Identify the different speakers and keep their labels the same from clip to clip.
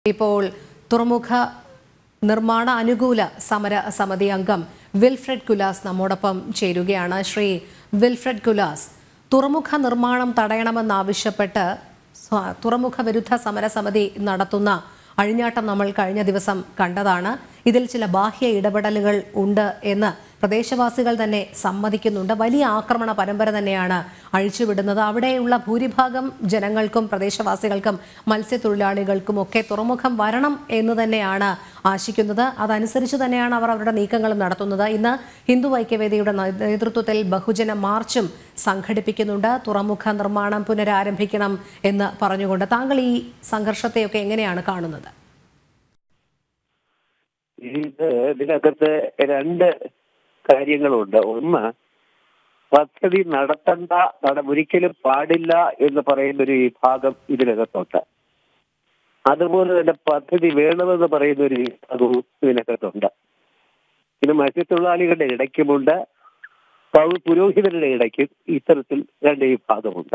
Speaker 1: ഇപ്പോൾ തുറമുഖ നിർമ്മാണ അനുകൂല സമര സമിതി അംഗം വിൽഫ്രഡ് കുലാസ് നമ്മോടൊപ്പം ചേരുകയാണ് ശ്രീ വിൽഫ്രഡ് കുലാസ് തുറമുഖ നിർമ്മാണം തടയണമെന്നാവശ്യപ്പെട്ട് സ്വ- തുറമുഖ വിരുദ്ധ സമരസമിതി നടത്തുന്ന അഴിഞ്ഞാട്ടം നമ്മൾ കഴിഞ്ഞ ദിവസം കണ്ടതാണ് ഇതിൽ ചില ബാഹ്യ ഇടപെടലുകൾ ഉണ്ട് എന്ന് പ്രദേശവാസികൾ തന്നെ സമ്മതിക്കുന്നുണ്ട് വലിയ ആക്രമണ പരമ്പര തന്നെയാണ് അഴിച്ചുവിടുന്നത് അവിടെയുള്ള ഭൂരിഭാഗം ജനങ്ങൾക്കും പ്രദേശവാസികൾക്കും മത്സ്യത്തൊഴിലാളികൾക്കും ഒക്കെ തുറമുഖം വരണം എന്ന് തന്നെയാണ് ആശിക്കുന്നത് അതനുസരിച്ച് തന്നെയാണ് അവർ അവരുടെ നീക്കങ്ങളും നടത്തുന്നത് ഇന്ന് ഹിന്ദു ഐക്യവേദിയുടെ നേ- നേതൃത്വത്തിൽ ബഹുജന മാർച്ചും സംഘടിപ്പിക്കുന്നുണ്ട് തുറമുഖ നിർമ്മാണം പുനരാരംഭിക്കണം എന്ന് പറഞ്ഞുകൊണ്ട് താങ്കൾ ഈ സംഘർഷത്തെയൊക്കെ എങ്ങനെയാണ് കാണുന്നത്
Speaker 2: ഇത് ഇതിനകത്ത് രണ്ട് കാര്യങ്ങളുണ്ട് ഒന്ന് പദ്ധതി നടത്തണ്ട നട ഒരിക്കലും പാടില്ല എന്ന് പറയുന്ന ഒരു വിഭാഗം ഇതിനകത്തുണ്ട് അതുപോലെ തന്നെ പദ്ധതി വേണമെന്ന് പറയുന്ന ഒരു വിഭാഗവും ഇതിനകത്തുണ്ട് ഇത് മത്സ്യത്തൊഴിലാളികളുടെ ഇടയ്ക്കുമുണ്ട് പൗ- പുരോഹിതരുടെ ഇടയ്ക്കും ഇത്തരത്തിൽ രണ്ട് വിഭാഗമുണ്ട്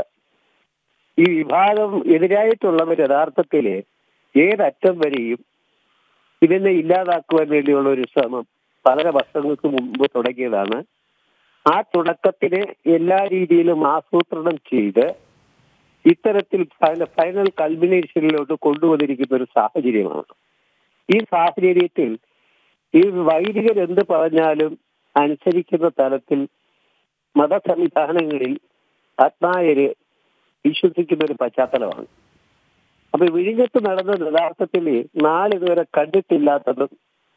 Speaker 2: ഈ വിഭാഗം എതിരായിട്ടുള്ളവർ യഥാർത്ഥത്തിൽ ഏതറ്റം വരെയും ഇതിനെ ഇല്ലാതാക്കുവാൻ വേണ്ടിയുള്ള ഒരു ശ്രമം വളരെ വർഷങ്ങൾക്ക് മുമ്പ് തുടങ്ങിയതാണ് ആ തുടക്കത്തിന് എല്ലാ രീതിയിലും ആസൂത്രണം ചെയ്ത് ഇത്തരത്തിൽ ഫൈന- ഫൈനൽ കൾമിനേഷനിലോട്ട് കൊണ്ടുവന്നിരിക്കുന്ന ഒരു സാഹചര്യമാണ് ഈ സാഹചര്യത്തിൽ ഈ വൈദികർ എന്ത് പറഞ്ഞാലും അനുസരിക്കുന്ന തലത്തിൽ മതസംവിധാനങ്ങളിൽ ആത്മായര് വിശ്വസിക്കുന്ന ഒരു പശ്ചാത്തലമാണ് അപ്പൊ വിഴിഞ്ഞത്ത് നടന്ന യഥാർത്ഥത്തിൽ നാളിതുവരെ കണ്ടിട്ടില്ലാത്തതും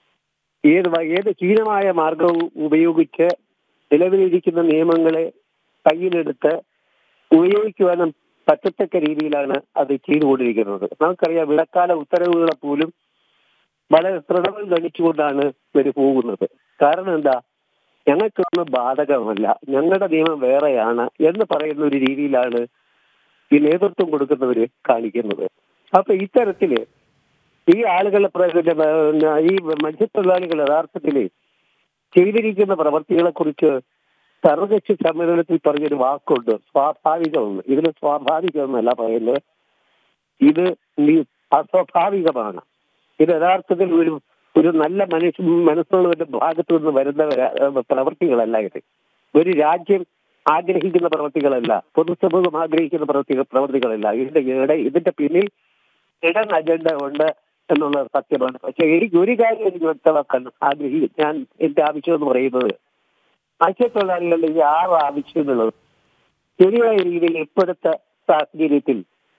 Speaker 2: ഏത് വ- ഏത് ഹീനമായ മാർഗവും ഉപയോഗിച്ച് നിലവിലിരിക്കുന്ന നിയമങ്ങളെ കയ്യിലെടുത്ത് ഉപയോഗിക്കുവാനും പറ്റത്തക്ക രീതിയിലാണ് അത് ചെയ്തുകൊണ്ടിരിക്കുന്നത് നമുക്കറിയാം വിളക്കാല ഉത്തരവുകളെ പോലും വളരെ തൃണങ്ങൾ ഗണിച്ചുകൊണ്ടാണ് ഇവർ പോകുന്നത് കാരണം എന്താ ഞങ്ങൾക്കൊന്നും ബാധകമല്ല ഞങ്ങളുടെ നിയമം വേറെയാണ് എന്ന് പറയുന്ന ഒരു രീതിയിലാണ് ഈ നേതൃത്വം കൊടുക്കുന്നവര് കാണിക്കുന്നത് അപ്പൊ ഇത്തരത്തില് ഈ ആളുകളെ പ്ര- പിന്നെ ഈ മത്സ്യത്തൊഴിലാളികൾ യഥാർത്ഥത്തില് ചെയ്തിരിക്കുന്ന പ്രവർത്തികളെ കുറിച്ച് സർവകക്ഷി സമ്മേളനത്തിൽ പറഞ്ഞൊരു വാക്കുണ്ട് സ്വാഭാവികമെന്ന് ഇതിന് സ്വാഭാവികമെന്നല്ല പറയുന്നത് ഇത് നി- അസ്വാഭാവികമാണ് ഇത് യഥാർത്ഥത്തിൽ ഒരു ഒരു നല്ല മനുഷ്യ മനസ്സുള്ളവരുടെ ഭാഗത്തു നിന്ന് വരുന്ന വര- ഏഹ് പ്രവൃത്തികളല്ല ഇത് ഒരു രാജ്യം ആഗ്രഹിക്കുന്ന പ്രവൃത്തികളല്ല പൊതുസമൂഹം ആഗ്രഹിക്കുന്ന പ്രവൃത്തി പ്രവൃത്തികളല്ല ഇതിന്റെ ഇട ഇതിന്റെ പിന്നിൽ ഇടൻ അജണ്ട ഉണ്ട് എന്നുള്ളത് സത്യമാണ് പക്ഷെ എനിക്ക് ഒരു കാര്യം എനിക്ക് വ്യക്തമാക്കാൻ ആഗ്രഹി ഞാൻ എന്റെ ആവശ്യം എന്ന് പറയുന്നത് മത്സ്യത്തൊഴിലാളികളുടെ ഈ ആറ് ആവശ്യങ്ങളും ശരിയായ രീതിയിൽ ഇപ്പോഴത്തെ സാഹചര്യത്തിൽ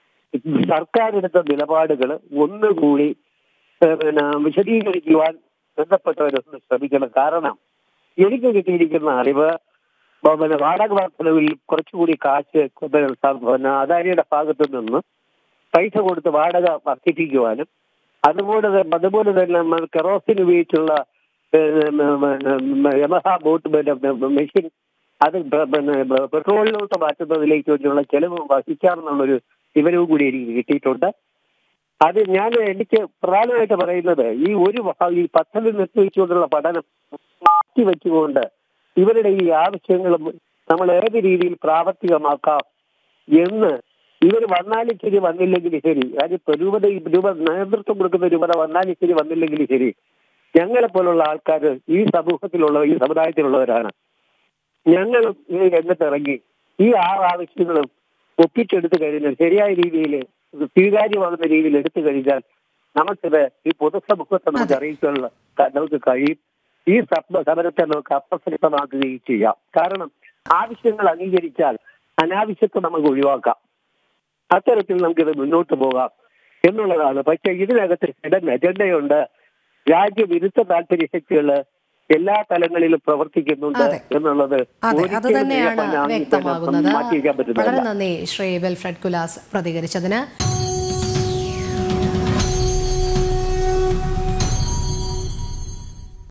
Speaker 2: സർക്കാർ എടുത്ത നിലപാടുകൾ ഒന്നുകൂടി ഏഹ്, പിന്നെ വിശദീകരിക്കുവാൻ ബന്ധപ്പെട്ടവരൊന്ന് ശ്രമിക്കണം കാരണം എനിക്ക് കിട്ടിയിരിക്കുന്ന അറിവ് ബ- പിന്നെ വാടക വർധനവിൽ കുറച്ചുകൂടി കാശ് പിന്നെ സ- പിന്നെ അദാനിയുടെ ഭാഗത്തു നിന്ന് പൈസ കൊടുത്ത് വാടക വർദ്ധിപ്പിക്കുവാനും അതുപോലെ തന്നെ അതുപോലെ തന്നെ നമ്മൾ കെറോസിൻ ഉപയോഗിച്ചുള്ള ഏഹ്, മ- മ- യമഹ ബോട്ട് പിന്നെ മെഷീൻ അത് പ- പിന്നെ പെട്രോളിലോട്ട് മാറ്റുന്നതിലേക്ക് വേണ്ടിയുള്ള ചെലവ് വഹിക്കാമെന്നുള്ളൊരു വിവരവും കൂടി എനിക്ക് കിട്ടിയിട്ടുണ്ട് അത് ഞാൻ എനിക്ക് പ്രധാനമായിട്ട് പറയുന്നത് ഈ ഒരു വ- ഈ പദ്ധതി നിർത്തിവെച്ചുകൊണ്ടുള്ള പഠനം മാറ്റി വെച്ചുകൊണ്ട് ഇവരുടെ ഈ ആവശ്യങ്ങളും നമ്മൾ ഏത് രീതിയിൽ പ്രാവർത്തികമാക്കാം എന്ന് ഇവർ വന്നാലും ശരി വന്നില്ലെങ്കിലും ശരി അതിപ്പോ രൂപത രൂപ നേതൃത്വം കൊടുക്കുന്ന രൂപത വന്നാലും ശരി വന്നില്ലെങ്കിലും ശരി ഞങ്ങളെ പോലുള്ള ആൾക്കാർ ഈ സമൂഹത്തിലുള്ള ഈ സമുദായത്തിലുള്ളവരാണ് ഞങ്ങളും ഈ രംഗത്തിറങ്ങി ഈ ആറ് ആവശ്യങ്ങളും ഒപ്പിച്ചെടുത്തു കഴിഞ്ഞാൽ ശരിയായ രീതിയിൽ സ്വീകാര്യമാകുന്ന രീതിയിൽ എടുത്തു കഴിഞ്ഞാൽ നമുക്കിത് ഈ പൊതുസമൂഹത്തെ നമുക്ക് അറിയിക്കാനുള്ള ക- നമുക്ക് കഴിയും ഈ സഭ- സമരത്തെ നമുക്ക് അപ്രസക്തമാക്കുകയും ചെയ്യാം കാരണം ആവശ്യങ്ങൾ അംഗീകരിച്ചാൽ അനാവശ്യത്തെ നമുക്ക് ഒഴിവാക്കാം അത്തരത്തിൽ നമുക്കിത് മുന്നോട്ട് പോകാം എന്നുള്ളതാണ് പക്ഷെ ഇതിനകത്ത് ഹിഡൻ അജണ്ടയുണ്ട് രാജ്യവിരുദ്ധ താല്പര്യ ശക്തികള് എല്ലാ തലങ്ങളിലും പ്രവർത്തിക്കുന്നുണ്ട്
Speaker 1: അതെ.
Speaker 2: എന്നുള്ളത്
Speaker 1: അതെ അത്
Speaker 2: ഒരിക്കലും
Speaker 1: തന്നെയാണ്
Speaker 2: ഇതിനെ
Speaker 1: വ്യക്തമാകുന്നത്
Speaker 2: മാറ്റി വയ്ക്കാൻ
Speaker 1: വളരെ
Speaker 2: പറ്റുന്നതല്ല
Speaker 1: നന്ദി ശ്രീ വെൽഫ്രഡ് കുലാസ് പ്രതികരിച്ചതിന്